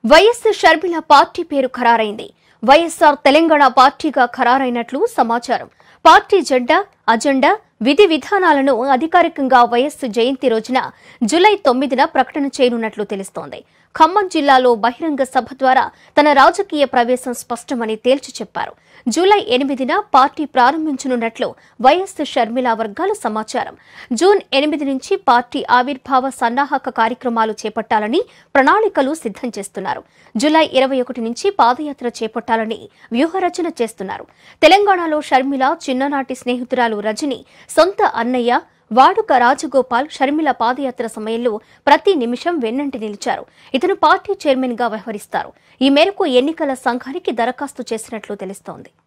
YS Sharmila party పేరు ఖరారైంది వైఎస్ఆర్ తెలంగాణ పార్టీగా ఖరారైనట్లు సమాచారం పార్టీ జెండా అజెండా విధి విధానాలను అధికారికంగా వైఎస్ జయంతి రోజున జులై తొమ్మిదిన ప్రకటన చేయనున్నట్లు తెలుస్తోంది ఖమ్మం జిల్లాలో బహిరంగ సభ ద్వారా తన రాజకీయ ప్రవేశం స్పష్టమని తేల్చి చెప్పారు జూలై ఎనిమిదిన పార్టీ ప్రారంభించనున్నట్లు వైఎస్ షర్మిల వర్గాల సమాచారం జూన్ ఎనిమిది నుంచి పార్టీ ఆవిర్భావ సన్నాహక కార్యక్రమాలు చేపట్టాలని ప్రణాళికలు సిద్ధం చేస్తున్నారు జూలై ఇరవై ఒకటి నుంచి పాదయాత్ర చేపట్టాలని వ్యూహరచన చేస్తున్నారు తెలంగాణలో షర్మిల చిన్ననాటి స్నేహితురాలు రజని సొంత అన్నయ్య వాడుక రాజగోపాల్ షర్మిల పాదయాత్ర సమయంలో ప్రతి నిమిషం వెన్నంటి నిలిచారు ఇతను పార్టీ చైర్మన్ గా వ్యవహరిస్తారు ఈ మేరకు ఎన్నికల సంఘానికి దరఖాస్తు చేసినట్లు తెలుస్తోంది